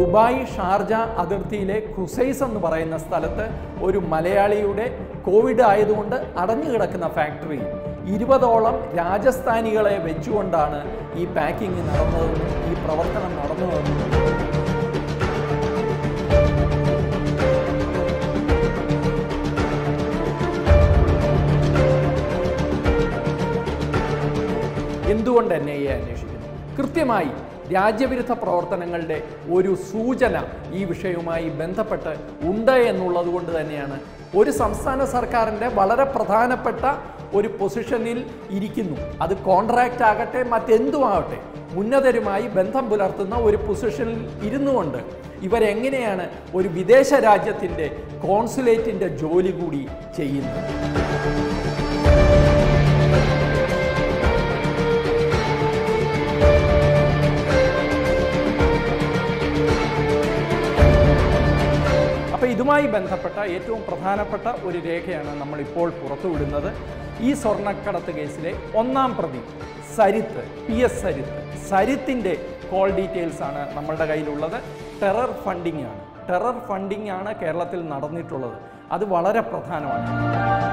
Dubai Sharjah അതിർത്തിയിലെ Qusais എന്ന് പറയുന്ന സ്ഥലത്ത് ഒരു മലയാളിയുടെ കോവിഡ് ആയതുകൊണ്ട് അടഞ്ഞു കിടക്കുന്ന ഫാക്ടറി ഇരുപതോളം രാജസ്ഥാനികളെ വെച്ചുകൊണ്ടാണ് ഈ പാക്കിംഗ് നടന്നതെന്നും ഈ പ്രവർത്തനം നടന്നതെന്നും എന്തുകൊണ്ട് എൻ ഐ എ അന്വേഷിക്കുന്നു കൃത്യമായി രാജ്യവിരുദ്ധ പ്രവർത്തനങ്ങളുടെ ഒരു സൂചന ഈ വിഷയവുമായി ബന്ധപ്പെട്ട് ഉണ്ട് എന്നുള്ളത് കൊണ്ട് തന്നെയാണ് ഒരു സംസ്ഥാന സർക്കാരിൻ്റെ വളരെ പ്രധാനപ്പെട്ട ഒരു പൊസിഷനിൽ ഇരിക്കുന്നു അത് കോൺട്രാക്റ്റ് ആകട്ടെ മറ്റെന്തുമാകട്ടെ ഉന്നതരുമായി ബന്ധം പുലർത്തുന്ന ഒരു പൊസിഷനിൽ ഇരുന്നുകൊണ്ട് ഇവരെങ്ങനെയാണ് ഒരു വിദേശ രാജ്യത്തിൻ്റെ കോൺസുലേറ്റിൻ്റെ ജോലി കൂടി ചെയ്യുന്നത് അപ്പോൾ ഇതുമായി ബന്ധപ്പെട്ട ഏറ്റവും പ്രധാനപ്പെട്ട ഒരു രേഖയാണ് നമ്മളിപ്പോൾ പുറത്തുവിടുന്നത് ഈ സ്വർണ്ണക്കടത്ത് കേസിലെ ഒന്നാം പ്രതി സരിത്ത് പി എസ് സരിത്ത് സരിത്തിൻ്റെ കോൾ ഡീറ്റെയിൽസ് ആണ് നമ്മളുടെ കയ്യിലുള്ളത് ടെറർ ഫണ്ടിംഗ് ആണ് ടെറർ ഫണ്ടിംഗ് ആണ് കേരളത്തിൽ നടന്നിട്ടുള്ളത് അത് വളരെ പ്രധാനമാണ്